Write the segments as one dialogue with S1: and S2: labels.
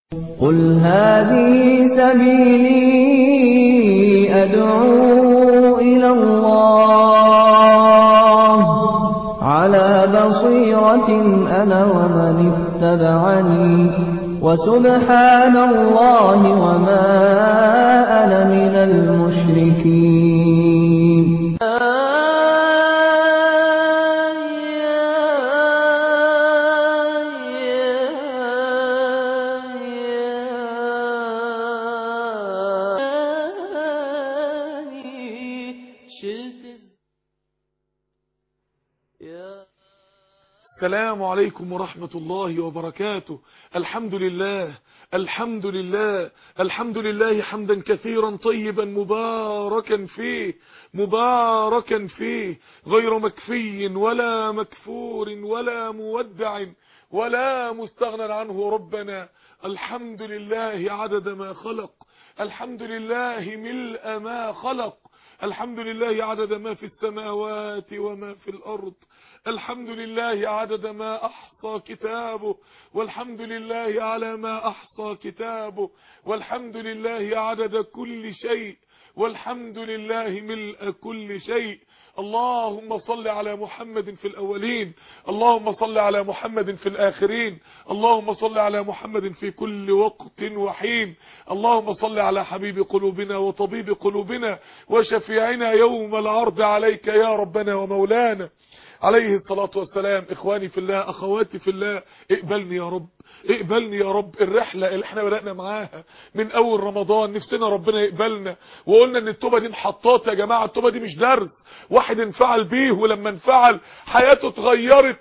S1: قل هذه سبيلي أدعو إلى الله على بصيرة أنا ومن اتبعني وسبحان الله وما أنا من المشركين
S2: السلام عليكم ورحمة الله وبركاته الحمد لله الحمد لله الحمد لله حمدا كثيرا طيبا مباركا فيه مباركا فيه غير مكفي ولا مكفور ولا مودع ولا مستغنى عنه ربنا الحمد لله عدد ما خلق الحمد لله ملء ما خلق الحمد لله عدد ما في السماوات وما في الأرض الحمد لله عدد ما أحصى كتابه والحمد لله على ما أحصى كتابه والحمد لله عدد كل شيء والحمد لله ملء كل شيء اللهم صل على محمد في الأولين اللهم صل على محمد في الآخرين اللهم صل على محمد في كل وقت وحين اللهم صل على حبيب قلوبنا وطبيب قلوبنا وشفيعنا يوم العرض عليك يا ربنا ومولانا عليه الصلاة والسلام إخواني في الله أخواتي في الله اقبلني يا رب اقبلني يا رب الرحلة اللي احنا بدأنا معاها من أول رمضان نفسنا ربنا يقبلنا وقلنا ان التوبة دي محطات يا جماعة التوبة دي مش درس واحد انفعل بيه ولما انفعل حياته اتغيرت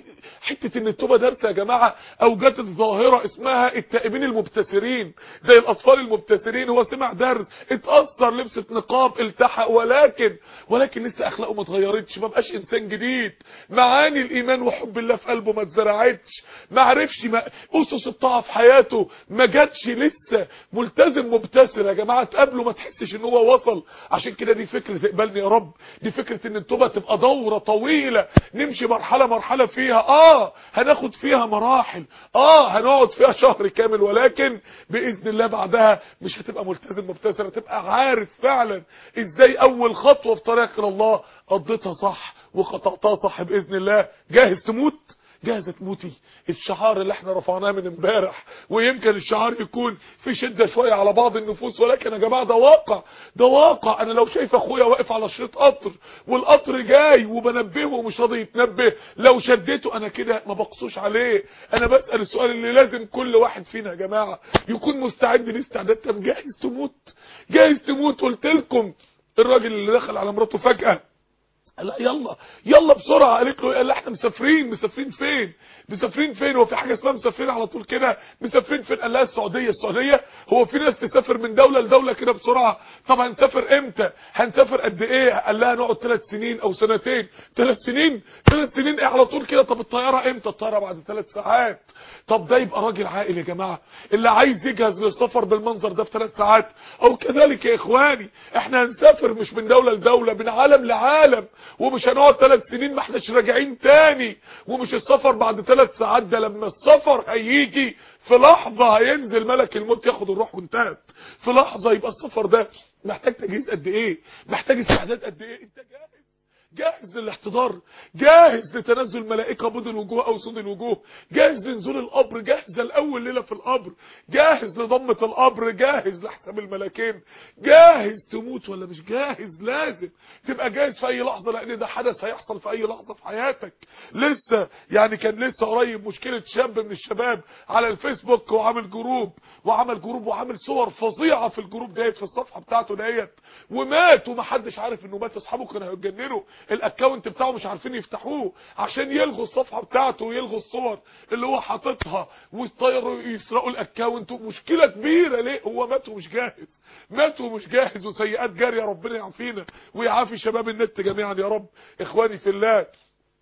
S2: حتة ان التوبة درس يا جماعة اوجدت ظاهرة اسمها التائبين المبتسرين زي الاطفال المبتسرين هو سمع درس اتأثر لبسة نقاب التحق ولكن ولكن لسه اخلاقه ما اتغيرتش ما بقاش انسان جديد معاني الايمان وحب الله في قلبه ما اتزرعتش ما عرفش ما اسس الطاعه في حياته ما جاتش لسه ملتزم مبتسر يا جماعه تقابله ما تحسش ان هو وصل عشان كده دي فكره اقبلني يا رب دي فكره ان التوبه تبقى دوره طويله نمشي مرحله مرحله فيها اه هناخد فيها مراحل اه هنقعد فيها شهر كامل ولكن باذن الله بعدها مش هتبقى ملتزم مبتسر هتبقى عارف فعلا ازاي اول خطوه في طريق الى الله قضيتها صح وقطعتها صح باذن الله جاهز تموت جاهزة تموتي الشعار اللي احنا رفعناه من امبارح ويمكن الشعار يكون في شدة شوية على بعض النفوس ولكن يا جماعة ده واقع ده واقع انا لو شايف اخويا واقف على شريط قطر والقطر جاي وبنبهه ومش راضي يتنبه لو شديته انا كده ما بقصوش عليه انا بسأل السؤال اللي لازم كل واحد فينا يا جماعة يكون مستعد لاستعداد طب جاهز تموت جاهز تموت قلت لكم الراجل اللي دخل على مراته فجأة لا يلا يلا بسرعه قالت له قال احنا مسافرين مسافرين فين مسافرين فين هو في حاجه اسمها مسافرين على طول كده مسافرين فين قال لها السعوديه السعوديه هو في ناس تسافر من دوله لدوله كده بسرعه طب هنسافر امتى هنسافر قد ايه قال لها نقعد ثلاث سنين او سنتين ثلاث سنين ثلاث سنين ايه على طول كده طب الطياره امتى الطياره بعد ثلاث ساعات طب ده يبقى راجل عاقل يا جماعه اللي عايز يجهز للسفر بالمنظر ده في ثلاث ساعات او كذلك يا اخواني احنا هنسافر مش من دوله لدوله من عالم لعالم ومش هنقعد ثلاث سنين ما احناش راجعين تاني ومش السفر بعد ثلاث ساعات ده لما السفر هيجي في لحظة هينزل ملك الموت ياخد الروح وانتهت في لحظة يبقى السفر ده محتاج تجهيز قد ايه محتاج استعداد قد ايه انت جاهز جاهز للاحتضار جاهز لتنزل ملائكه بيض الوجوه او سود الوجوه جاهز لنزول القبر جاهز لاول ليله في القبر جاهز لضمه القبر جاهز لحساب الملكين جاهز تموت ولا مش جاهز لازم تبقى جاهز في اي لحظه لان ده حدث هيحصل في اي لحظه في حياتك لسه يعني كان لسه قريب مشكله شاب من الشباب على الفيسبوك وعامل جروب وعمل جروب وعامل صور فظيعه في الجروب ديت في الصفحه بتاعته ديت ومات ومحدش عارف انه مات اصحابه كانوا هيتجننوا الاكونت بتاعه مش عارفين يفتحوه عشان يلغوا الصفحه بتاعته ويلغوا الصور اللي هو حاططها ويطيروا يسرقوا الاكونت مشكله كبيره ليه هو مات ومش جاهز مات ومش جاهز وسيئات جاريه ربنا يعافينا ويعافي شباب النت جميعا يا رب اخواني في الله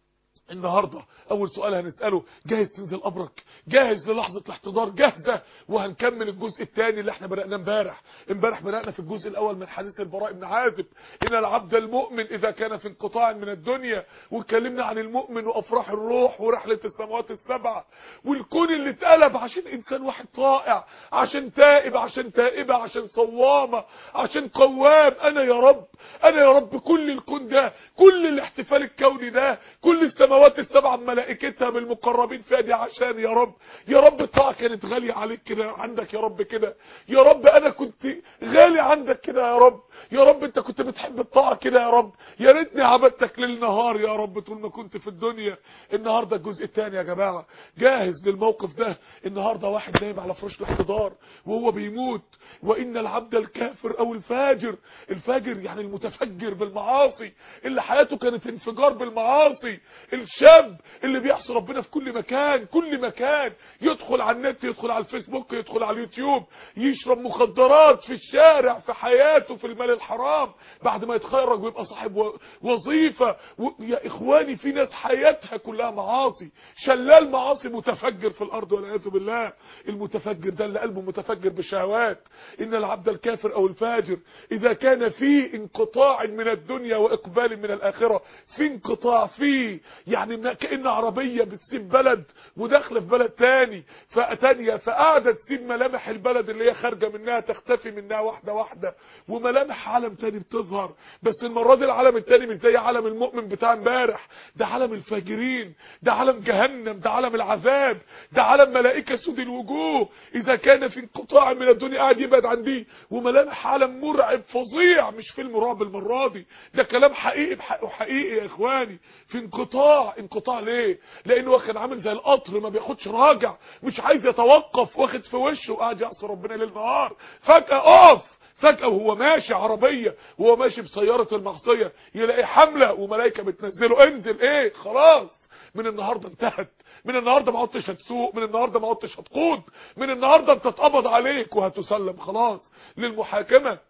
S2: النهاردة اول سؤال هنسأله جاهز تنزل قبرك جاهز للحظة الاحتضار جاهزة وهنكمل الجزء الثاني اللي احنا بدأناه امبارح امبارح بدأنا في الجزء الاول من حديث البراء بن عازب ان العبد المؤمن اذا كان في انقطاع من الدنيا واتكلمنا عن المؤمن وافراح الروح ورحلة السماوات السبعة والكون اللي اتقلب عشان انسان واحد طائع عشان تائب عشان تائبة عشان صوامة عشان قوام انا يا رب انا يا رب كل الكون ده كل الاحتفال الكوني ده كل السماوات السبعة بملائكتها بالمقربين فيها دي عشان يا رب يا رب الطاعة كانت غالية عليك كده عندك يا رب كده يا رب انا كنت غالي عندك كده يا رب يا رب انت كنت بتحب الطاعة كده يا رب يا ريتني عبدتك ليل نهار يا رب طول ما كنت في الدنيا النهارده الجزء الثاني يا جماعة جاهز للموقف ده النهارده واحد نايم على فراش الاحتضار وهو بيموت وان العبد الكافر او الفاجر الفاجر يعني المتفجر بالمعاصي اللي حياته كانت انفجار بالمعاصي الشاب اللي بيعصي ربنا في كل مكان كل مكان يدخل على النت يدخل على الفيسبوك يدخل على اليوتيوب يشرب مخدرات في الشارع في حياته في المال الحرام بعد ما يتخرج ويبقى صاحب و- وظيفة و... يا اخواني في ناس حياتها كلها معاصي شلال معاصي متفجر في الارض والعياذ بالله المتفجر ده اللي قلبه متفجر بالشهوات ان العبد الكافر او الفاجر اذا كان في انقطاع من الدنيا واقبال من الاخره في انقطاع فيه يعني ما كأن عربية بتسيب بلد وداخله في بلد تاني فتانية فقاعدة تسيب ملامح البلد اللي هي خارجة منها تختفي منها واحدة واحدة وملامح عالم تاني بتظهر بس المرة دي العالم التاني مش زي عالم المؤمن بتاع امبارح ده عالم الفاجرين ده عالم جهنم ده عالم العذاب ده عالم ملائكة سود الوجوه اذا كان في انقطاع من الدنيا قاعد يبعد عن دي وملامح عالم مرعب فظيع مش فيلم رعب المرة دي ده كلام حقيقي بحقه حقيقي يا اخواني في انقطاع انقطاع ليه لانه هو كان عامل زي القطر ما بياخدش راجع مش عايز يتوقف واخد في وشه وقاعد يعصي ربنا ليل نهار فجأة اقف فجأة وهو ماشي عربية وهو ماشي بسيارة المعصية يلاقي حملة وملائكة بتنزله انزل ايه خلاص من النهاردة انتهت من النهاردة ما عدتش هتسوق من النهاردة ما عدتش هتقود من النهاردة انت اتقبض عليك وهتسلم خلاص للمحاكمة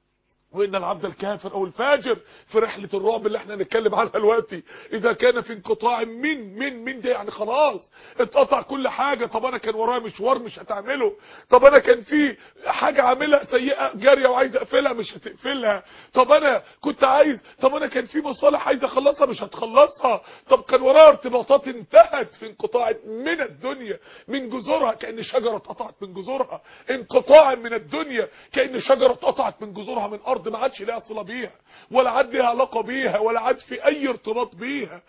S2: وان العبد الكافر او الفاجر في رحلة الرعب اللي احنا هنتكلم عنها دلوقتي اذا كان في انقطاع من من من ده يعني خلاص اتقطع كل حاجة طب انا كان ورايا مشوار مش هتعمله طب انا كان في حاجة عاملها سيئة جارية وعايز اقفلها مش هتقفلها طب انا كنت عايز طب انا كان في مصالح عايز اخلصها مش هتخلصها طب كان ورايا ارتباطات انتهت في انقطاع من الدنيا من جذورها كأن شجرة اتقطعت من جذورها انقطاع من الدنيا كأن شجرة اتقطعت من جذورها من ارض ما عادش لها صله بيها ولا عاد لها علاقه بيها ولا عاد في اي ارتباط بيها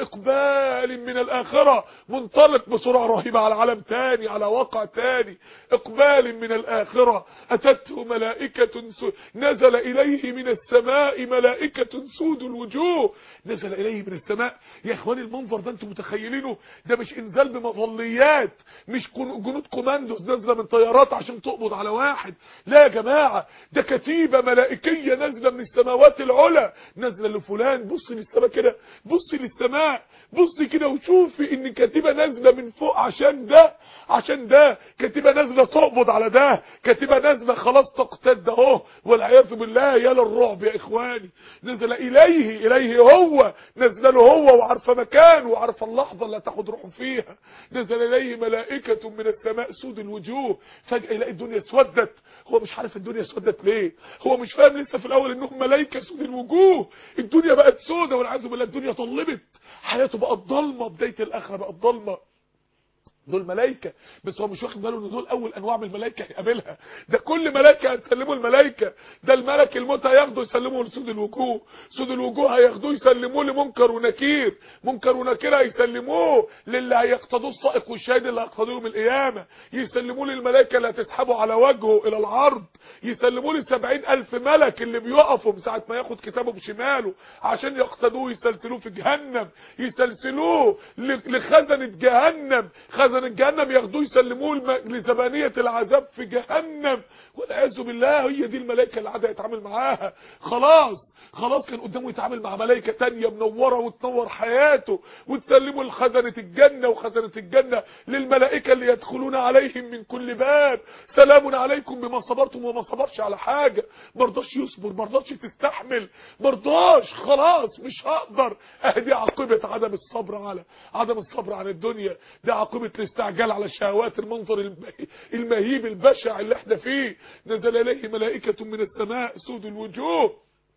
S2: واقبال من الاخره منطلق بسرعه رهيبه على عالم تاني على واقع تاني اقبال من الاخره اتته ملائكه س... نزل اليه من السماء ملائكه سود الوجوه نزل اليه من السماء يا اخواني المنظر ده انتم متخيلينه ده مش انزال بمظليات مش كن- جنود كوماندوز نازله من طيارات عشان تقبض على واحد لا يا جماعه ده كتيبه ملائكيه نازله من السماوات العلى نازله لفلان بص للسماء كده بص للسماء بص كده وشوفي ان كتيبه نازله من فوق عشان ده عشان ده كتيبه نازله تقبض على ده كتيبه نازله خلاص تقتد ده اهو والعياذ بالله يا للرعب يا اخواني نزل اليه اليه هو نزل له هو وعارفه مكانه وعارفه اللحظه اللي هتاخد روحه فيها نزل اليه ملائكه من السماء سود الوجوه فجاه يلاقي الدنيا اسودت هو مش عارف الدنيا اسودت ليه هو مش فاهم لسه في الاول انهم ملائكه سود الوجوه الدنيا بقت سودة والعياذ بالله الدنيا ضلمت حياته بقت ضلمه بدايه الاخره بقت ضلمه دول ملائكة بس هو مش واخد باله ان دول اول انواع من الملائكة هيقابلها ده كل ملائكة هتسلموا الملائكة ده الملك الموت هياخده يسلمه لسود الوجوه سود الوجوه هياخدوه يسلموه لمنكر ونكير منكر ونكير هيسلموه للي هيقتضوه السائق والشاهد اللي هيقتضوه يوم القيامة يسلموه للملائكة اللي هتسحبه على وجهه الى العرض يسلموه لسبعين الف ملك اللي بيقفوا من ساعة ما ياخد كتابه بشماله عشان يقتدوه يسلسلوه في جهنم يسلسلوه ل- لخزنة جهنم خزنة جهنم ياخدوه يسلموه الم- لزبانية العذاب في جهنم والعياذ بالله هي دي الملائكة اللي قاعدة يتعامل معاها خلاص خلاص كان قدامه يتعامل مع ملائكه تانية منوره وتنور حياته وتسلمه لخزنه الجنه وخزنه الجنه للملائكه اللي يدخلون عليهم من كل باب سلام عليكم بما صبرتم وما صبرش على حاجه مرضاش يصبر مرضاش تستحمل مرضاش خلاص مش هقدر اهدي عاقبه عدم الصبر على عدم الصبر عن الدنيا دي عاقبه الاستعجال على الشهوات المنظر المهي- المهيب البشع اللي احنا فيه نزل اليه ملائكه من السماء سود الوجوه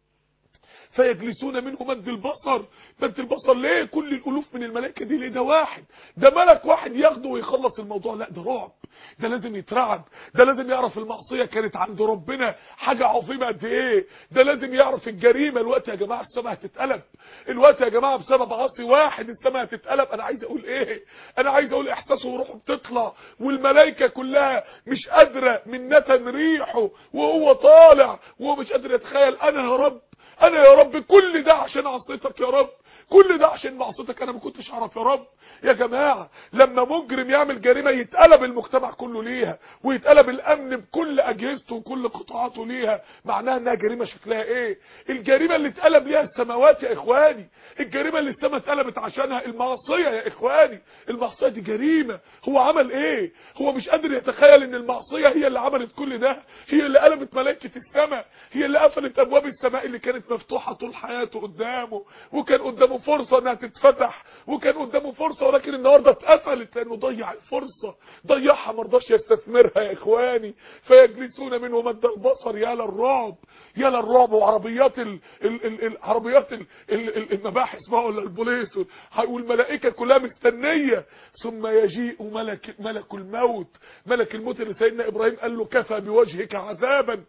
S2: فيجلسون منه مد البصر مد البصر ليه كل الالوف من الملائكه دي ليه ده واحد ده ملك واحد ياخده ويخلص الموضوع لا ده رعب ده لازم يترعب ده لازم يعرف المعصيه كانت عند ربنا حاجه عظيمه قد ايه ده لازم يعرف الجريمه الوقت يا جماعه السماء هتتقلب الوقت يا جماعه بسبب عاصي واحد السماء هتتقلب انا عايز اقول ايه انا عايز اقول احساسه وروحه بتطلع والملائكه كلها مش قادره من نتن ريحه وهو طالع وهو مش قادر يتخيل انا يا رب انا يا رب كل ده عشان عصيتك يا رب كل ده عشان معصيتك انا ما كنتش اعرف يا رب يا جماعه لما مجرم يعمل جريمه يتقلب المجتمع كله ليها ويتقلب الامن بكل اجهزته وكل قطاعاته ليها معناها انها جريمه شكلها ايه الجريمه اللي اتقلب ليها السماوات يا اخواني الجريمه اللي السماء اتقلبت عشانها المعصيه يا اخواني المعصيه دي جريمه هو عمل ايه هو مش قادر يتخيل ان المعصيه هي اللي عملت كل ده هي اللي قلبت ملائكه السماء هي اللي قفلت ابواب السماء اللي كانت مفتوحه طول حياته قدامه وكان قدامه فرصه انها تتفتح وكان قدامه فرصه ولكن النهارده اتقفلت لانه ضيع الفرصه ضيعها ما رضاش يستثمرها يا اخواني فيجلسون منه مد البصر يا للرعب يا للرعب وعربيات ال ال ال ال عربيات ال ال ال المباحث بقى ولا البوليس وال- والملائكه كلها مستنيه ثم يجيء ملك ملك الموت ملك الموت اللي سيدنا ابراهيم قال له كفى بوجهك عذابا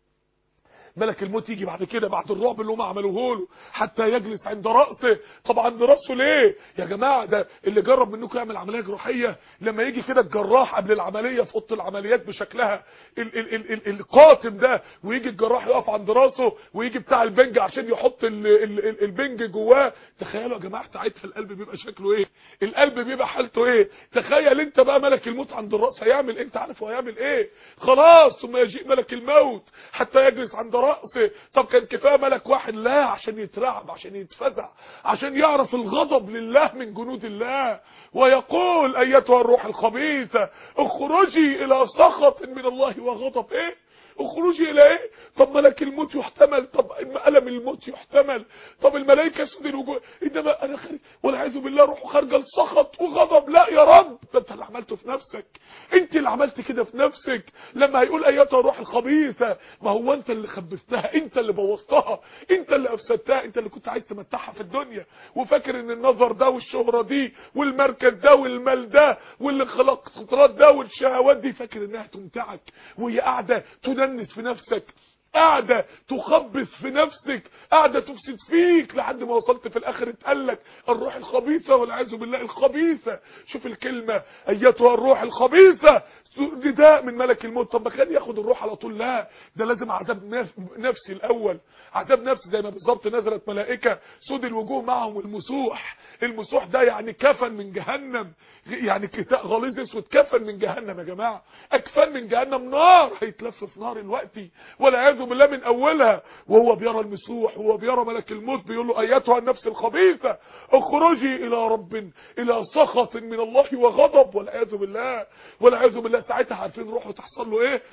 S2: ملك الموت يجي بعد كده بعد الرعب اللي هم عملوه له حتى يجلس عند راسه طب عند راسه ليه يا جماعه ده اللي جرب منكم يعمل عمليه جراحيه لما يجي كده الجراح قبل العمليه في اوضه العمليات بشكلها ال ال ال ال القاتم ده ويجي الجراح يقف عند راسه ويجي بتاع البنج عشان يحط ال ال ال البنج جواه تخيلوا يا جماعه ساعتها القلب بيبقى شكله ايه القلب بيبقى حالته ايه تخيل انت بقى ملك الموت عند الراس هيعمل إيه؟ انت عارف هو هيعمل ايه خلاص ثم يجيء ملك الموت حتى يجلس عند راسه طب كان كفايه ملك واحد لا عشان يترعب عشان يتفزع عشان يعرف الغضب لله من جنود الله ويقول ايتها الروح الخبيثه اخرجي الى سخط من الله وغضب ايه اخرجي الى ايه طب ملك الموت يحتمل طب الم الموت يحتمل طب الملائكه سود الوجوه انما انا خارج والعياذ بالله روحه خارجه لسخط وغضب لا يا رب ده انت اللي عملته في نفسك انت اللي عملت كده في نفسك لما هيقول ايتها الروح الخبيثه ما هو انت اللي خبثتها انت اللي بوظتها انت اللي افسدتها انت اللي كنت عايز تمتعها في الدنيا وفاكر ان النظر ده والشهره دي والمركز ده والمال ده والخلاقات ده والشهوات دي فاكر انها تمتعك وهي قاعده تدنس في نفسك قاعده تخبث في نفسك قاعده تفسد فيك لحد ما وصلت في الاخر اتقالك الروح الخبيثه والعياذ بالله الخبيثه شوف الكلمه ايتها الروح الخبيثه نداء من ملك الموت طب ما كان ياخد الروح على طول لا ده لازم عذاب نف- نفسي الاول عذاب نفسي زي ما بالظبط نزلت ملائكه سود الوجوه معهم المسوح المسوح ده يعني كفن من جهنم يعني كساء غليظ اسود كفن من جهنم يا جماعه اكفان من جهنم نار هيتلف في نار الوقت والعياذ بالله من اولها وهو بيرى المسوح وهو بيرى ملك الموت بيقول له ايتها النفس الخبيثه اخرجي الى رب الى سخط من الله وغضب والعياذ بالله والعياذ بالله ساعتها عارفين روحه تحصل له ايه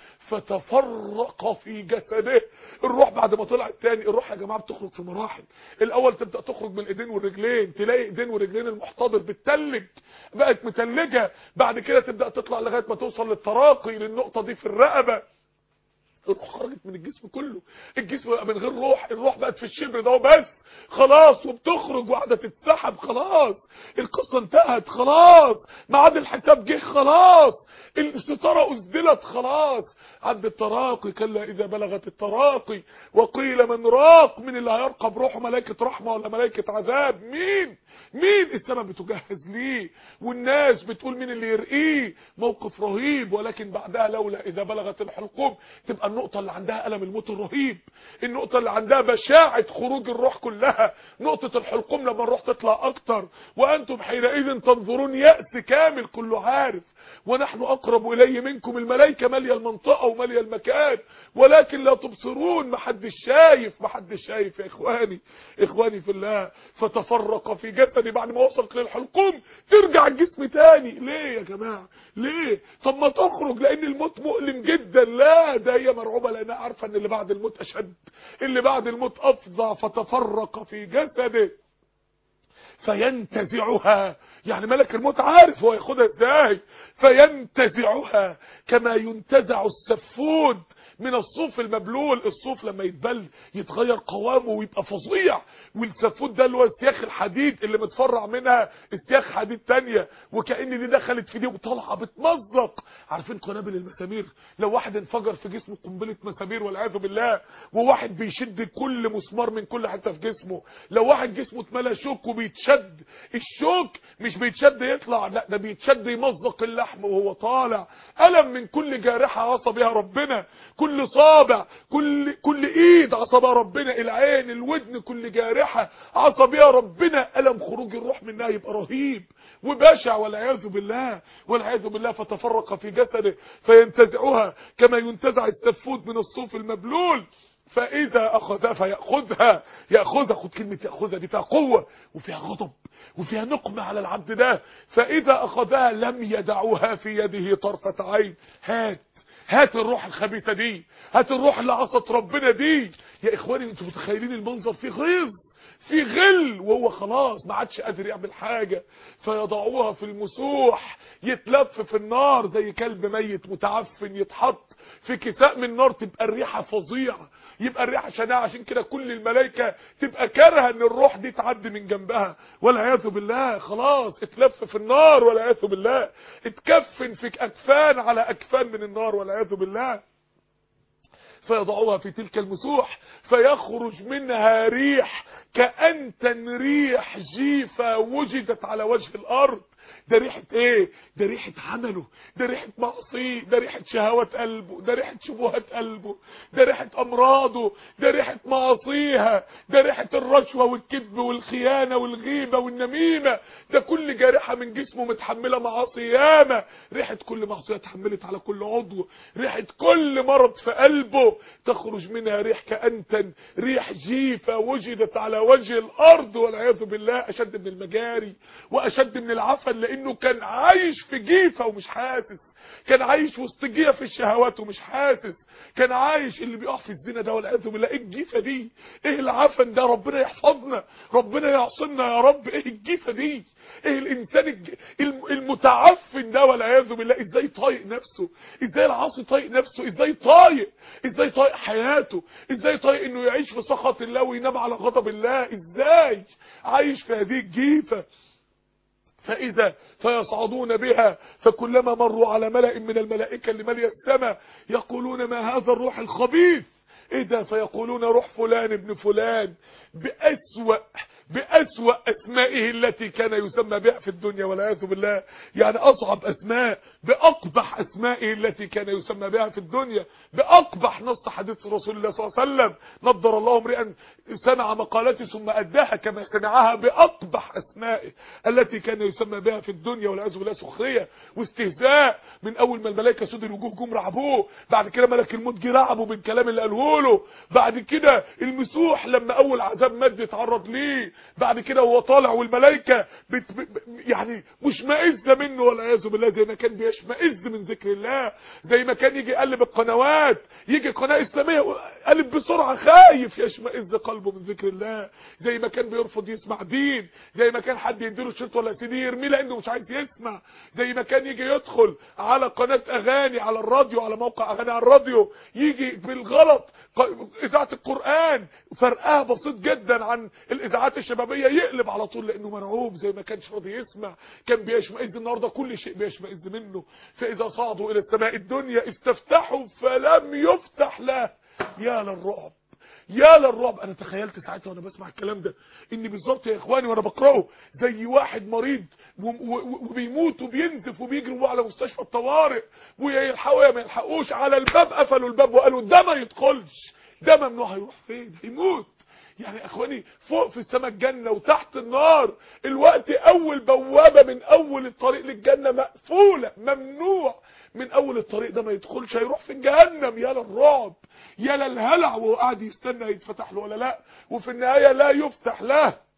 S2: فتفرق في جسده الروح بعد ما طلع التاني الروح يا جماعه بتخرج في مراحل الاول تبدا تخرج من الايدين والرجلين تلاقي ايدين ورجلين المحتضر بتتلج بقت متلجه بعد كده تبدا تطلع لغايه ما توصل للتراقي للنقطه دي في الرقبه الروح خرجت من الجسم كله الجسم بقى من غير روح الروح بقت في الشبر ده وبس خلاص وبتخرج وقاعده تتسحب خلاص القصه انتهت خلاص ميعاد الحساب جه خلاص الستاره اسدلت خلاص عند التراقي كلا اذا بلغت التراقي وقيل من راق من اللي هيرقى بروحه ملائكه رحمه ولا ملائكه عذاب مين مين السماء بتجهز ليه والناس بتقول مين اللي يرقيه موقف رهيب ولكن بعدها لولا اذا بلغت الحلقوم تبقى النقطة اللي عندها ألم الموت الرهيب النقطة اللي عندها بشاعة خروج الروح كلها نقطة الحلقوم لما الروح تطلع أكتر وأنتم حينئذ تنظرون يأس كامل كله عارف ونحن أقرب إليه منكم الملائكة مالية المنطقة ومالية المكان ولكن لا تبصرون محدش شايف محدش شايف يا إخواني إخواني في الله فتفرق في جسدي بعد ما وصلت للحلقوم ترجع الجسم تاني ليه يا جماعة ليه طب ما تخرج لأن الموت مؤلم جدا لا ده هي مرعوبة لأنها عارفة أن اللي بعد الموت أشد اللي بعد الموت أفظع فتفرق في جسده فينتزعها يعني ملك الموت عارف هو ياخدها ازاي فينتزعها كما ينتزع السفود من الصوف المبلول الصوف لما يتبل يتغير قوامه ويبقى فظيع والسفود ده اللي هو السياخ الحديد اللي متفرع منها السياخ حديد تانية وكأن دي دخلت في دي وطالعه بتمزق عارفين قنابل المسامير لو واحد انفجر في جسمه قنبله مسامير والعياذ بالله وواحد بيشد كل مسمار من كل حته في جسمه لو واحد جسمه اتملى شوك وبيتشد الشوك مش بيتشد يطلع لا ده بيتشد يمزق اللحم وهو طالع ألم من كل جارحة عصى بها ربنا كل صابع كل كل ايد عصى بها ربنا العين الودن كل جارحة عصى بها ربنا ألم خروج الروح منها يبقى رهيب وبشع والعياذ بالله والعياذ بالله فتفرق في جسده فينتزعها كما ينتزع السفود من الصوف المبلول فإذا أخذها فيأخذها يأخذها خد كلمة يأخذها دي فيها قوة وفيها غضب وفيها نقمة على العبد ده فإذا أخذها لم يدعوها في يده طرفة عين هات هات الروح الخبيثة دي هات الروح اللي عصت ربنا دي يا إخواني انتوا متخيلين المنظر فيه غيظ في غل وهو خلاص ما عادش قادر يعمل حاجة فيضعوها في المسوح يتلف في النار زي كلب ميت متعفن يتحط في كساء من نار تبقى الريحة فظيعة يبقى الريحة شناعة عشان كده كل الملائكة تبقى كارهه ان الروح دي تعدي من جنبها والعياذ بالله خلاص اتلف في النار والعياذ بالله اتكفن في اكفان على اكفان من النار والعياذ بالله فيضعوها في تلك المسوح فيخرج منها ريح كأنتن ريح جيفة وجدت على وجه الأرض ده ريحة ايه ده ريحة عمله ده ريحة معصيه ده ريحة شهوات قلبه ده ريحة شبهات قلبه ده ريحة امراضه ده ريحة معاصيها ده ريحة الرشوة والكذب والخيانة والغيبة والنميمة ده كل جارحة من جسمه متحملة معاصي ياما ريحة كل معصية اتحملت على كل عضو ريحة كل مرض في قلبه تخرج منها ريح كأنتن ريح جيفة وجدت على وجه الارض والعياذ بالله اشد من المجاري واشد من العفن لانه كان عايش في جيفة ومش حاسس كان عايش وسط جيف الشهوات ومش حاسس كان عايش اللي بيقع في الزنا ده والعياذ بالله ايه الجيفه دي ايه العفن ده ربنا يحفظنا ربنا يعصمنا يا رب ايه الجيفه دي ايه الانسان الج... المتعفن ده والعياذ بالله ازاي طايق نفسه ازاي العاصي طايق نفسه ازاي طايق ازاي طايق حياته ازاي طايق انه يعيش في سخط الله وينام على غضب الله ازاي عايش في هذه الجيفه فإذا فيصعدون بها فكلما مروا على ملأ من الملائكة اللي ملي السماء يقولون ما هذا الروح الخبيث إذا فيقولون روح فلان ابن فلان بأسوأ بأسوأ أسمائه التي كان يسمى بها في الدنيا والعياذ بالله يعني أصعب أسماء بأقبح أسمائه التي كان يسمى بها في الدنيا بأقبح نص حديث رسول الله صلى الله عليه وسلم نضر الله امرئا سمع مقالتي ثم أداها كما سمعها بأقبح أسمائه التي كان يسمى بها في الدنيا والعياذ بالله سخرية واستهزاء من أول ما الملائكة سود الوجوه جم رعبوه بعد كده ملك الموت جه رعبه بالكلام اللي قاله له بعد كده المسوح لما أول عذاب مد اتعرض ليه بعد كده وهو طالع والملائكه بت... ب... يعني مشمئزه منه والعياذ بالله زي ما كان بيشمئز من ذكر الله زي ما كان يجي يقلب القنوات يجي قناه اسلاميه قلب بسرعه خايف يشمئز قلبه من ذكر الله زي ما كان بيرفض يسمع دين زي ما كان حد يديله شريط ولا سي دي يرميه لانه مش عايز يسمع زي ما كان يجي يدخل على قناه اغاني على الراديو على موقع اغاني على الراديو يجي بالغلط اذاعه القران فرقها بسيط جدا عن الاذاعات الشبابيه يقلب على طول لانه مرعوب زي ما كانش راضي يسمع كان بيشمئز النهارده كل شيء بيشمئز منه فاذا صعدوا الى السماء الدنيا استفتحوا فلم يفتح له يا للرعب يا للرعب انا تخيلت ساعتها وانا بسمع الكلام ده ان بالظبط يا اخواني وانا بقراه زي واحد مريض وبيموت وبينزف وبيجري على مستشفى الطوارئ ويلحقوا يا ما يلحقوش على الباب قفلوا الباب وقالوا ده ما يدخلش ده ممنوع هيروح فين هيموت يعني اخواني فوق في السماء الجنة وتحت النار الوقت اول بوابة من اول الطريق للجنة مقفولة ممنوع من اول الطريق ده ما يدخلش هيروح في جهنم يا للرعب يا للهلع وهو قاعد يستنى يتفتح له ولا لا وفي النهاية لا يفتح له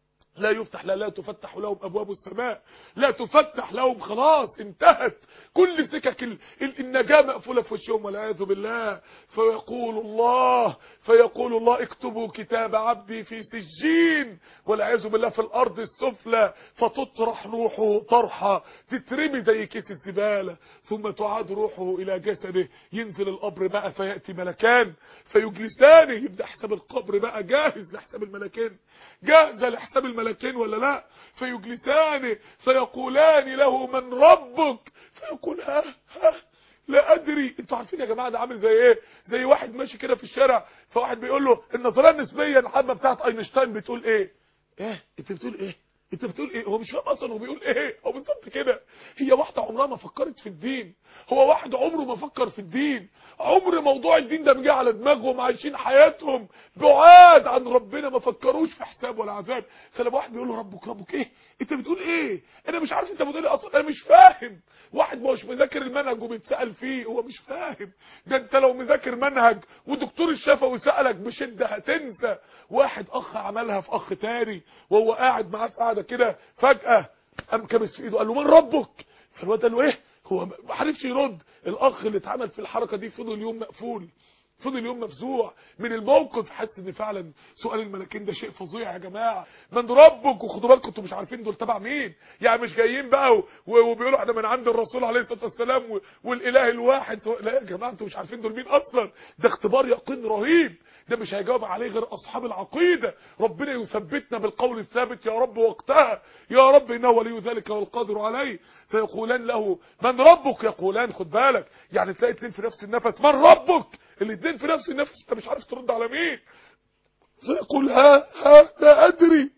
S2: لا يفتح لا لا تفتح لهم ابواب السماء لا تفتح لهم خلاص انتهت كل سكك ال ال النجاه مقفوله في وشهم والعياذ بالله فيقول الله فيقول الله اكتبوا كتاب عبدي في سجين والعياذ بالله في الارض السفلى فتطرح روحه طرحه تترمي زي كيس الزباله ثم تعاد روحه الى جسده ينزل القبر بقى فياتي ملكان فيجلسانه يبدا حساب القبر بقى جاهز لحساب الملكين جاهزه لحساب الملكين الملكين ولا لا فيجلسان فيقولان له من ربك فيقول ها ها لا ادري انتوا عارفين يا جماعه ده عامل زي ايه زي واحد ماشي كده في الشارع فواحد بيقول له النظريه النسبيه الحمه بتاعت اينشتاين بتقول ايه ايه انت بتقول ايه انت بتقول ايه هو مش فاهم اصلا هو بيقول ايه هو بالظبط كده هي واحده عمرها ما فكرت في الدين هو واحد عمره ما فكر في الدين عمر موضوع الدين ده بيجي على دماغهم عايشين حياتهم بعاد عن ربنا ما فكروش في حساب ولا عذاب فلما واحد بيقول له ربك ربك ايه انت بتقول ايه انا مش عارف انت بتقول ايه اصلا انا مش فاهم واحد مش مذاكر المنهج وبيتسال فيه هو مش فاهم ده انت لو مذاكر منهج ودكتور الشفوي سالك بشده هتنسى واحد اخ عملها في اخ تاني وهو قاعد معاه في قاعده كده فجاه قام كابس في ايده قال له من ربك فالواد قال له ايه هو ما عرفش يرد الاخ اللي اتعمل في الحركه دي فضل يوم مقفول فضل يوم مفزوع من الموقف حس ان فعلا سؤال الملكين ده شيء فظيع يا جماعه من ربك وخدوا بالكم انتوا مش عارفين دول تبع مين يعني مش جايين بقى وبيقولوا احنا من عند الرسول عليه الصلاه والسلام والاله الواحد لا يا جماعه انتوا مش عارفين دول مين اصلا ده اختبار يقين رهيب ده مش هيجاوب عليه غير اصحاب العقيده ربنا يثبتنا بالقول الثابت يا رب وقتها يا رب انه ولي ذلك والقادر عليه فيقولان له من ربك يقولان خد بالك يعني تلاقي اتنين في نفس النفس من ربك الاثنين في نفس النفس انت مش عارف ترد على مين فيقول ها ها لا ادري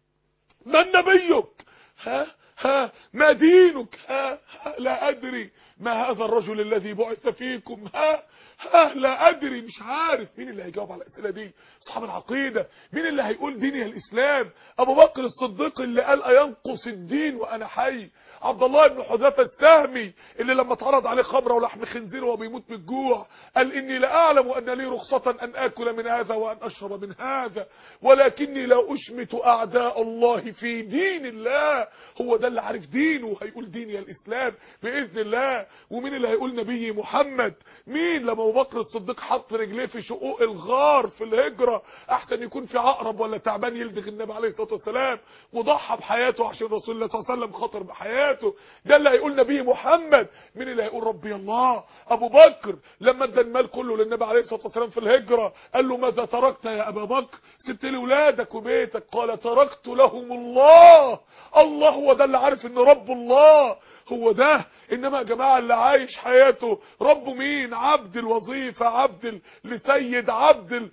S2: من نبيك ها ها ما دينك ها, ها لا ادري ما هذا الرجل الذي بعث فيكم ها ها لا ادري مش عارف مين اللي هيجاوب على الاسئله دي اصحاب العقيده مين اللي هيقول ديني الاسلام ابو بكر الصديق اللي قال اينقص الدين وانا حي عبد الله بن حذافه السهمي اللي لما اتعرض عليه خمره ولحم خنزير وهو بيموت من الجوع قال اني لا اعلم ان لي رخصه ان اكل من هذا وان اشرب من هذا ولكني لا اشمت اعداء الله في دين الله هو ده اللي عارف دينه هيقول ديني الاسلام باذن الله ومين اللي هيقول نبي محمد مين لما ابو بكر الصديق حط رجليه في شقوق الغار في الهجره احسن يكون في عقرب ولا تعبان يلدغ النبي عليه الصلاه والسلام وضحى بحياته عشان رسول الله صلى الله عليه وسلم خاطر بحياته ده اللي هيقول نبي محمد مين اللي هيقول ربي الله ابو بكر لما ادى المال كله للنبي عليه الصلاه والسلام في الهجره قال له ماذا تركت يا ابا بكر سبت لي ولادك وبيتك قال تركت لهم الله الله هو ده اللي عارف ان رب الله هو ده انما يا جماعه اللي عايش حياته ربه مين عبد الوظيفه عبد لسيد عبد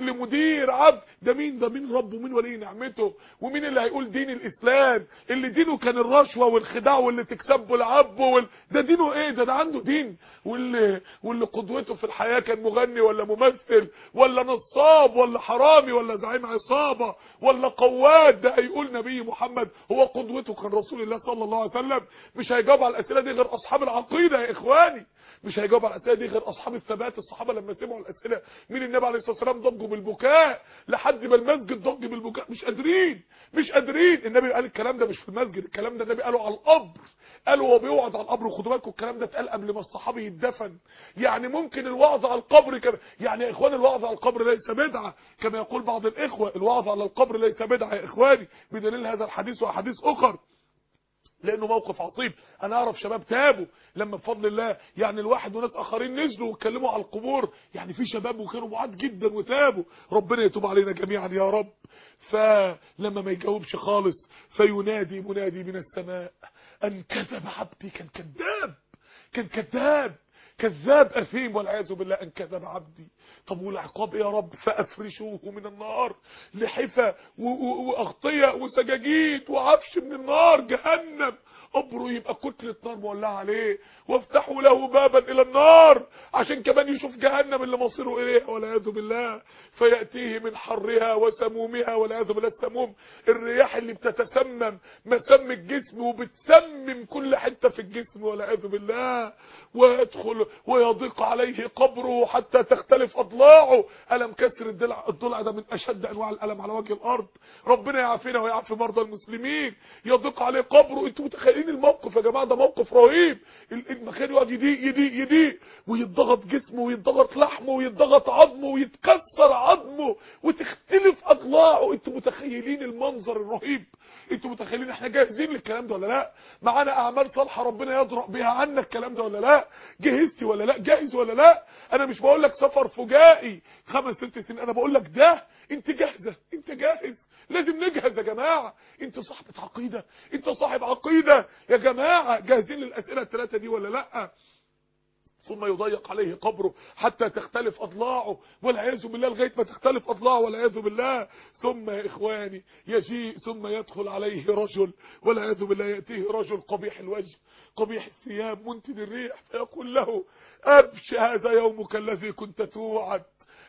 S2: لمدير عبد ده مين ده مين ربه مين ولي نعمته ومين اللي هيقول دين الاسلام اللي دينه كان الرشوه والخداع واللي تكسبه العبه وال... ده دينه ايه ده ده عنده دين واللي واللي قدوته في الحياه كان مغني ولا ممثل ولا نصاب ولا حرامي ولا زعيم عصابه ولا قواد ده هيقول نبي محمد هو قدوته كان رسول الله صلى الله عليه وسلم مش هيجاوب على الاسئله دي غير اصحاب العقيده يا اخواني مش هيجاوب على الاسئله دي غير اصحاب الثبات الصحابه لما سمعوا الاسئله من النبي عليه الصلاه والسلام ضجوا بالبكاء لحد ما المسجد ضج بالبكاء مش قادرين مش قادرين النبي قال الكلام ده مش في المسجد الكلام ده النبي قاله على القبر قالوا وهو بيوعظ على القبر وخدوا بالكم الكلام ده اتقال قبل ما الصحابي يدفن يعني ممكن الوعظ على القبر كما يعني يا اخوان الوعظ على القبر ليس بدعه كما يقول بعض الاخوه الوعظ على القبر ليس بدعه يا اخواني بدليل هذا الحديث واحاديث اخر لانه موقف عصيب انا اعرف شباب تابوا لما بفضل الله يعني الواحد وناس اخرين نزلوا واتكلموا على القبور يعني في شباب وكانوا بعاد جدا وتابوا ربنا يتوب علينا جميعا يا رب فلما ما يجاوبش خالص فينادي منادي من السماء ان كذب عبدي كان كذاب كان كذاب كذاب اثيم والعياذ بالله ان كذب عبدي طب والعقاب ايه يا رب فافرشوه من النار لحفة واغطية وسجاجيد وعفش من النار جهنم قبره يبقى كتلة نار مولعة عليه وافتحوا له بابا الى النار عشان كمان يشوف جهنم اللي مصيره اليها والعياذ بالله فيأتيه من حرها وسمومها والعياذ بالله السموم الرياح اللي بتتسمم مسم الجسم وبتسمم كل حتة في الجسم والعياذ بالله ويدخل ويضيق عليه قبره حتى تختلف اضلاعه ألم كسر الضلع الضلع ده من اشد انواع الالم على وجه الارض ربنا يعافينا ويعافي مرضى المسلمين يضيق عليه قبره انتوا متخيلين الموقف يا جماعه ده موقف رهيب المكان يقعد يضيق يضيق يضيق ويتضغط جسمه ويتضغط لحمه ويتضغط عظمه ويتكسر عظمه وتختلف اضلاعه انتوا متخيلين المنظر الرهيب انتوا متخيلين احنا جاهزين للكلام ده ولا لا معانا اعمال صالحه ربنا يدرأ بها عنا الكلام ده ولا لا جهزتي ولا لا جاهز ولا لا انا مش بقول لك سفر فجائي خمس ست سنين انا بقول لك ده انت جاهزه انت جاهز لازم نجهز يا جماعه انت صاحبه عقيده انت صاحب عقيده يا جماعه جاهزين للاسئله الثلاثه دي ولا لا ثم يضيق عليه قبره حتى تختلف اضلاعه والعياذ بالله لغايه ما تختلف اضلاعه والعياذ بالله ثم يا اخواني يجيء ثم يدخل عليه رجل والعياذ بالله ياتيه رجل قبيح الوجه قبيح الثياب منتن الريح فيقول له ابش هذا يومك الذي كنت توعد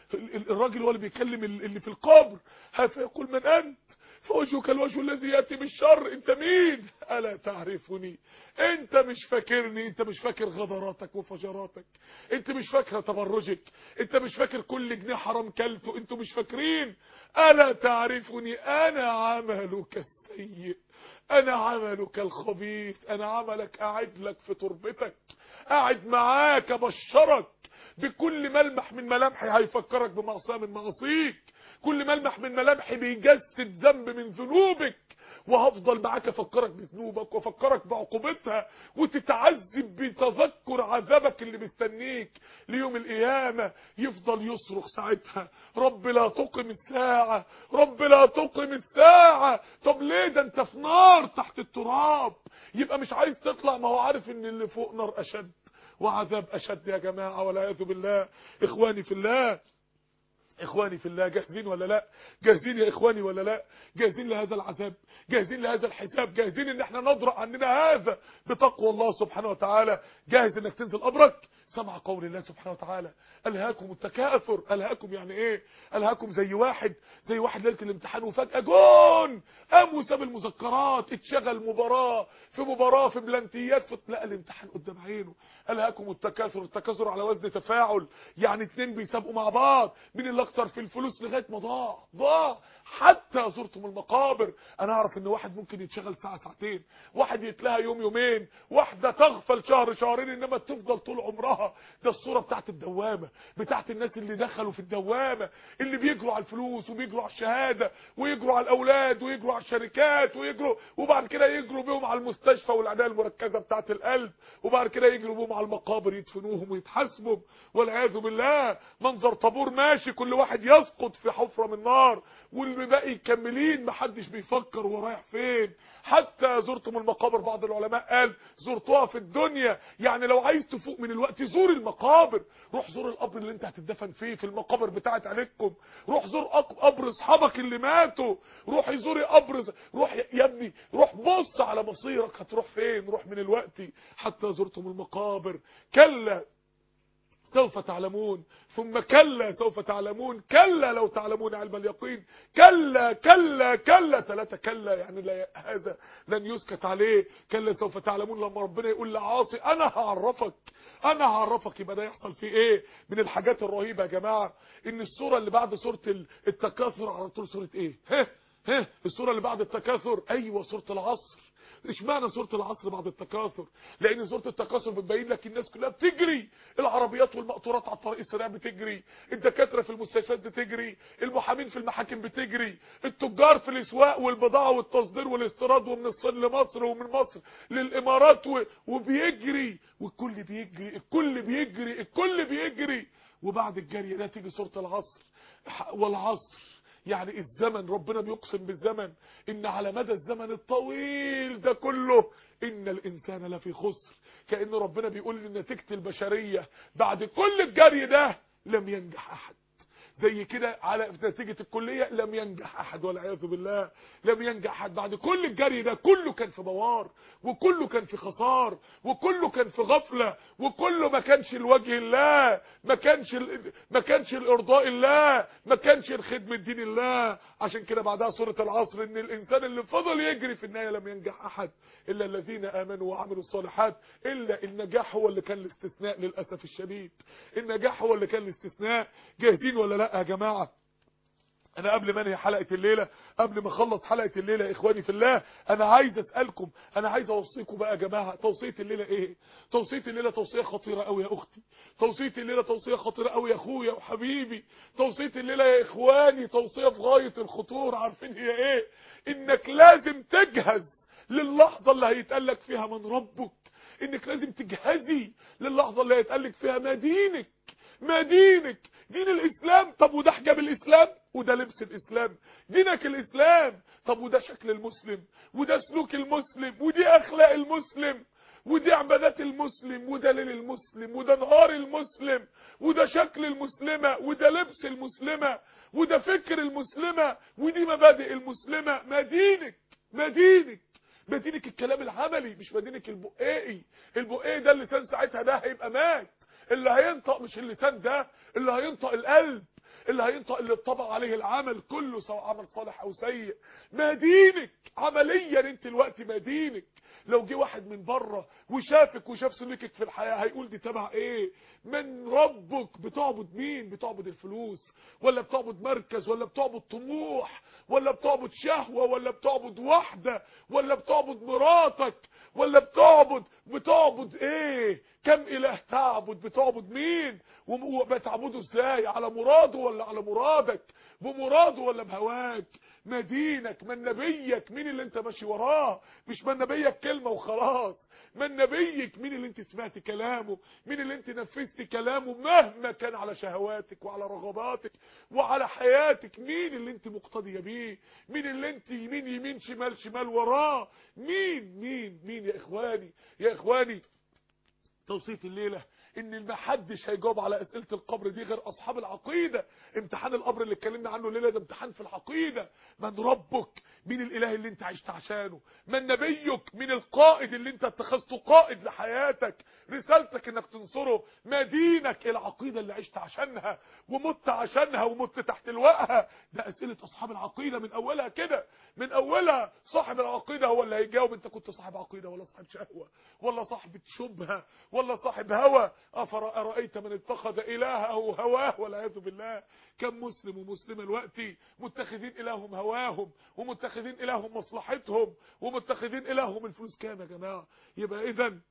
S2: الراجل هو اللي بيكلم اللي في القبر فيقول من انت فوجهك الوجه الذي ياتي بالشر انت مين الا تعرفني انت مش فاكرني انت مش فاكر غدراتك وفجراتك انت مش فاكره تبرجك انت مش فاكر كل جنيه حرام كلته انتوا مش فاكرين الا تعرفني انا عملك السيء انا عملك الخبيث انا عملك قاعد لك في تربتك قاعد معاك ابشرك بكل ملمح من ملامحي هيفكرك بمعصيه من معاصيك كل ملمح من ملامحي بيجسد ذنب من ذنوبك وهفضل معاك افكرك بذنوبك وافكرك بعقوبتها وتتعذب بتذكر عذابك اللي مستنيك ليوم القيامه يفضل يصرخ ساعتها رب لا تقم الساعه رب لا تقم الساعه طب ليه ده انت في نار تحت التراب يبقى مش عايز تطلع ما هو عارف ان اللي فوق نار اشد وعذاب اشد يا جماعه والعياذ بالله اخواني في الله اخواني في الله جاهزين ولا لا جاهزين يا اخواني ولا لا جاهزين لهذا العذاب جاهزين لهذا الحساب جاهزين ان احنا نضرع عننا هذا بتقوى الله سبحانه وتعالى جاهز انك تنزل قبرك سمع قول الله سبحانه وتعالى الهاكم التكاثر الهاكم يعني ايه الهاكم زي واحد زي واحد ليله الامتحان وفجاه جون قام وساب المذكرات اتشغل مباراه في مباراه في بلانتيات فتلاقى الامتحان قدام عينه الهاكم التكاثر التكاثر على وزن تفاعل يعني اتنين بيسابقوا مع بعض مين اللي اكتر في الفلوس لغايه ما ضاع ضاع حتى زرتم المقابر انا اعرف ان واحد ممكن يتشغل ساعه ساعتين واحد يتلهى يوم يومين واحده تغفل شهر شهرين انما تفضل طول عمرها ده الصوره بتاعت الدوامه بتاعت الناس اللي دخلوا في الدوامه اللي بيجروا على الفلوس وبيجروا على الشهاده ويجروا على الاولاد ويجروا على الشركات ويجروا وبعد كده يجروا بيهم على المستشفى والعنايه المركزه بتاعت القلب وبعد كده يجروا بيهم على المقابر يدفنوهم ويتحاسبوا والعياذ بالله منظر طابور ماشي كل واحد يسقط في حفره من نار واللي باقي كاملين محدش بيفكر هو رايح فين حتى زرتم المقابر بعض العلماء قال زرتوها في الدنيا يعني لو عايز تفوق من الوقت زور المقابر روح زور القبر اللي انت هتدفن فيه في المقابر بتاعت عيلتكم روح زور قبر اصحابك اللي ماتوا روح زوري قبر روح يا ابني روح بص على مصيرك هتروح فين روح من الوقت حتى زرتم المقابر كلا سوف تعلمون ثم كلا سوف تعلمون كلا لو تعلمون علم اليقين كلا كلا كلا ثلاثة كلا يعني لا هذا لن يسكت عليه كلا سوف تعلمون لما ربنا يقول لعاصي انا هعرفك انا هعرفك يبقى ده يحصل فيه ايه من الحاجات الرهيبة يا جماعة ان السورة اللي بعد سورة التكاثر على طول سورة ايه ها ها السورة اللي بعد التكاثر ايوه سورة العصر اشمعنى سوره العصر بعد التكاثر لان سوره التكاثر بتبين لك الناس كلها بتجري العربيات والمقطورات على الطريق السريع بتجري الدكاتره في المستشفيات بتجري المحامين في المحاكم بتجري التجار في الاسواق والبضاعه والتصدير والاستيراد ومن الصين لمصر ومن مصر للامارات و... وبيجري والكل بيجري الكل بيجري الكل بيجري وبعد الجري ده تيجي سوره العصر والعصر يعني الزمن ربنا بيقسم بالزمن ان على مدى الزمن الطويل ده كله ان الانسان لفي خسر كأن ربنا بيقول ان نتيجة البشرية بعد كل الجري ده لم ينجح احد زي كده على نتيجة الكلية لم ينجح احد والعياذ بالله لم ينجح احد بعد كل الجري ده كله كان في بوار وكله كان في خسار وكله كان في غفلة وكله ما كانش لوجه الله ما كانش ال... ما كانش الارضاء الله ما كانش الخدمة دين الله عشان كده بعدها سورة العصر ان الانسان اللي فضل يجري في النهاية لم ينجح احد الا الذين امنوا وعملوا الصالحات الا النجاح هو اللي كان الاستثناء للاسف الشديد النجاح هو اللي كان الاستثناء جاهزين ولا لا يا جماعة انا قبل ما انهي حلقه الليله قبل ما اخلص حلقه الليله يا اخواني في الله انا عايز اسالكم انا عايز اوصيكم بقى يا جماعه توصيه الليله ايه توصيه الليله توصيه خطيره قوي يا اختي توصيه الليله توصيه خطيره قوي يا اخويا وحبيبي توصيه الليله يا اخواني توصيه في غايه الخطوره عارفين هي ايه انك لازم تجهز للحظه اللي هيتقال لك فيها من ربك انك لازم تجهزي للحظه اللي هيتقال لك فيها ما دينك ما دينك دين الاسلام طب وده حجاب الاسلام وده لبس الاسلام دينك الاسلام طب وده شكل المسلم وده سلوك المسلم ودي اخلاق المسلم ودي عبادات المسلم وده ليل المسلم وده نهار المسلم وده شكل المسلمة وده لبس المسلمة وده فكر المسلمة ودي مبادئ المسلمة ما دينك ما دينك مدينك الكلام العملي مش مدينك البقائي البقائي ده اللسان ساعتها ده هيبقى مات اللي هينطق مش اللسان ده اللي هينطق القلب اللي هينطق اللي اتطبع عليه العمل كله سواء عمل صالح او سيء ما دينك عمليا انت الوقت ما دينك لو جه واحد من بره وشافك وشاف سلوكك في الحياه هيقول دي تبع ايه من ربك بتعبد مين بتعبد الفلوس ولا بتعبد مركز ولا بتعبد طموح ولا بتعبد شهوه ولا بتعبد وحده ولا بتعبد مراتك ولا بتعبد بتعبد ايه كم اله تعبد بتعبد مين وبتعبده ازاي على مراده ولا على مرادك بمراده ولا بهواك ما دينك من نبيك مين اللي انت ماشي وراه مش من نبيك كلمة وخلاص من نبيك مين اللي انت سمعت كلامه مين اللي انت نفذت كلامه مهما كان على شهواتك وعلى رغباتك وعلى حياتك مين اللي انت مقتدية بيه مين اللي انت يمين يمين شمال شمال وراه مين مين مين يا اخواني يا اخواني توصية الليلة ان ما حدش هيجاوب على اسئله القبر دي غير اصحاب العقيده امتحان القبر اللي اتكلمنا عنه الليله ده امتحان في العقيده من ربك مين الاله اللي انت عشت عشانه من نبيك مين القائد اللي انت اتخذته قائد لحياتك رسالتك انك تنصره ما دينك العقيده اللي عشت عشانها ومت عشانها ومت تحت لواءها ده اسئله اصحاب العقيده من اولها كده من اولها صاحب العقيده هو اللي هيجاوب انت كنت صاحب عقيده ولا صاحب شهوه ولا صاحب شبهه ولا صاحب هوى أفرأيت من اتخذ إلهه هواه والعياذ بالله كم مسلم ومسلمة الوقت متخذين إلههم هواهم ومتخذين إلههم مصلحتهم ومتخذين إلههم الفلوس كام يا جماعة يبقى إذا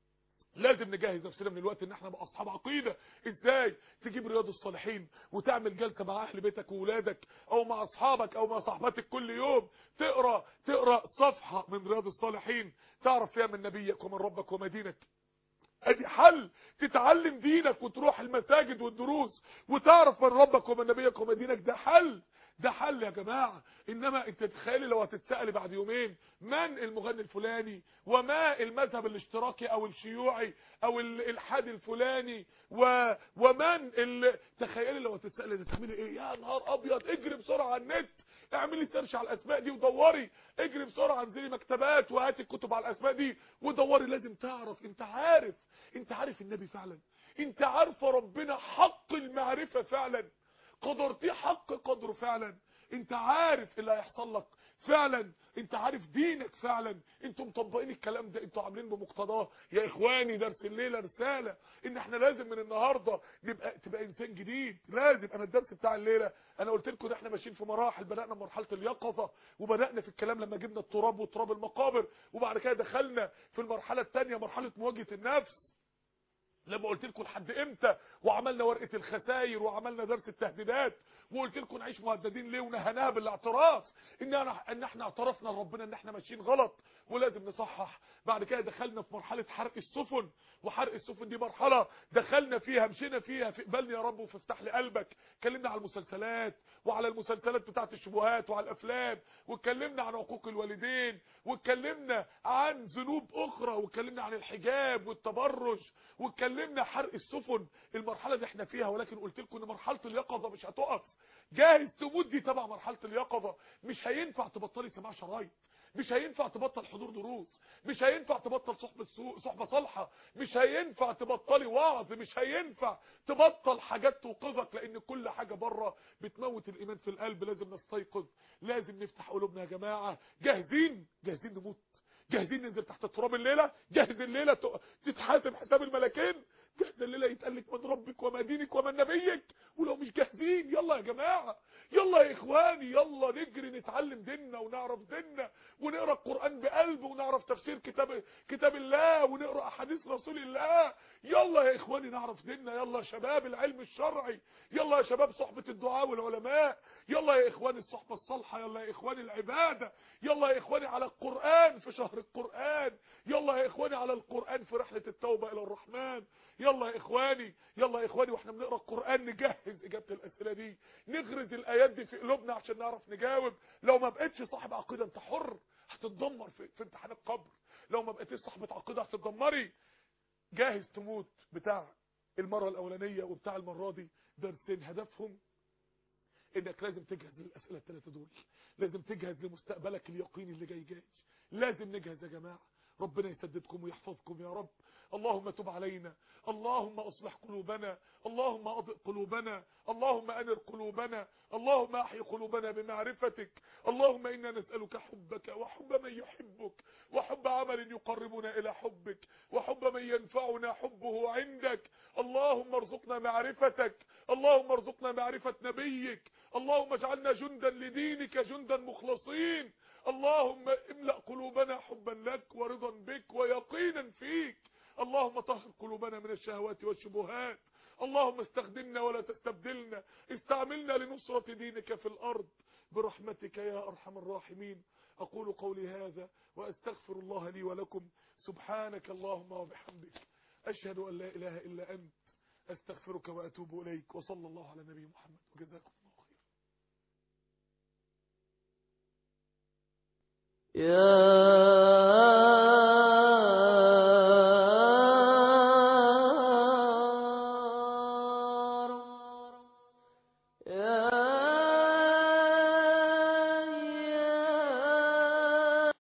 S2: لازم نجهز نفسنا من الوقت ان احنا نبقى اصحاب عقيده ازاي تجيب رياض الصالحين وتعمل جلسه مع اهل بيتك وولادك او مع اصحابك او مع صاحباتك كل يوم تقرا تقرا صفحه من رياض الصالحين تعرف فيها من نبيك ومن ربك وما دينك ادي حل تتعلم دينك وتروح المساجد والدروس وتعرف من ربك ومن نبيك ومن دينك ده حل ده حل يا جماعة انما انت تتخيلي لو هتتسألي بعد يومين من المغني الفلاني وما المذهب الاشتراكي او الشيوعي او الالحاد الفلاني و... ومن ال... تخيلي لو هتتسألي ده تعملي ايه يا نهار ابيض اجري بسرعة على النت اعملي سيرش على الاسماء دي ودوري اجري بسرعة انزلي مكتبات وهاتي الكتب على الاسماء دي ودوري لازم تعرف انت عارف انت عارف النبي فعلا انت عارفه ربنا حق المعرفة فعلا قدرتيه حق قدره فعلا انت عارف اللي هيحصل لك فعلا انت عارف دينك فعلا انتوا مطبقين الكلام ده انتوا عاملين بمقتضاه يا اخواني درس الليله رساله ان احنا لازم من النهارده نبقى تبقى انسان جديد لازم انا الدرس بتاع الليله انا قلت لكم ان احنا ماشيين في مراحل بدانا مرحله اليقظه وبدانا في الكلام لما جبنا التراب وتراب المقابر وبعد كده دخلنا في المرحله الثانيه مرحله مواجهه النفس لما قلت لكم لحد امتى وعملنا ورقه الخسائر وعملنا درس التهديدات وقلت لكم نعيش مهددين ليه ونهناها بالاعتراف ان انا ان احنا اعترفنا لربنا ان احنا ماشيين غلط ولازم نصحح بعد كده دخلنا في مرحله حرق السفن وحرق السفن دي مرحله دخلنا فيها مشينا فيها في قبلني يا رب وفتح لي قلبك اتكلمنا على المسلسلات وعلى المسلسلات بتاعه الشبهات وعلى الافلام واتكلمنا عن حقوق الوالدين واتكلمنا عن ذنوب اخرى واتكلمنا عن الحجاب والتبرج واتكلمنا حرق السفن المرحله اللي احنا فيها ولكن قلت لكم ان مرحله اليقظه مش هتقف جاهز تموت دي تبع مرحله اليقظه مش هينفع تبطلي سماع شرايط مش هينفع تبطل حضور دروس مش هينفع تبطل صحبه سوء صحبه صالحه مش هينفع تبطلي وعظ مش هينفع تبطل حاجات توقظك لان كل حاجه بره بتموت الايمان في القلب لازم نستيقظ لازم نفتح قلوبنا يا جماعه جاهزين جاهزين نموت جاهزين ننزل تحت التراب الليله جاهز الليله تتحاسب حساب الملكين جاهز الليله يتقلك من ربك وما دينك وما نبيك ولو مش جاهزين يلا يا جماعه يلا يا اخواني يلا نجري نتعلم ديننا ونعرف ديننا ونقرا القران بقلب ونعرف تفسير كتاب كتاب الله ونقرا احاديث رسول الله يلا يا اخواني نعرف ديننا يلا يا شباب العلم الشرعي يلا يا شباب صحبه الدعاء والعلماء يلا يا اخواني الصحبه الصالحه يلا يا اخواني العباده يلا يا اخواني على القران في شهر القران يلا يا اخواني على القران في رحله التوبه الى الرحمن يلا يا اخواني يلا يا اخواني واحنا بنقرا القران نجهز اجابه الاسئله دي نغرز الايات دي في قلوبنا عشان نعرف نجاوب لو ما بقتش صاحب عقيده انت حر هتتدمر في, في امتحان القبر لو ما بقيتش صاحبه عقيده هتتدمري جاهز تموت بتاع المره الاولانيه وبتاع المره دي درسين هدفهم انك لازم تجهز للاسئله الثلاثه دول لازم تجهز لمستقبلك اليقيني اللي جاي جاي لازم نجهز يا جماعه ربنا يسددكم ويحفظكم يا رب اللهم تب علينا اللهم اصلح قلوبنا اللهم اضئ قلوبنا اللهم انر قلوبنا اللهم احي قلوبنا بمعرفتك اللهم انا نسالك حبك وحب من يحبك وحب عمل يقربنا الى حبك وحب من ينفعنا حبه عندك اللهم ارزقنا معرفتك اللهم ارزقنا معرفه نبيك اللهم اجعلنا جندا لدينك جندا مخلصين اللهم املأ قلوبنا حبا لك ورضا بك ويقينا فيك اللهم طهر قلوبنا من الشهوات والشبهات اللهم استخدمنا ولا تستبدلنا استعملنا لنصرة دينك في الأرض برحمتك يا أرحم الراحمين أقول قولي هذا وأستغفر الله لي ولكم سبحانك اللهم وبحمدك أشهد أن لا إله إلا أنت أستغفرك وأتوب إليك وصلى الله على نبي محمد وجزاكم الله خير
S1: يا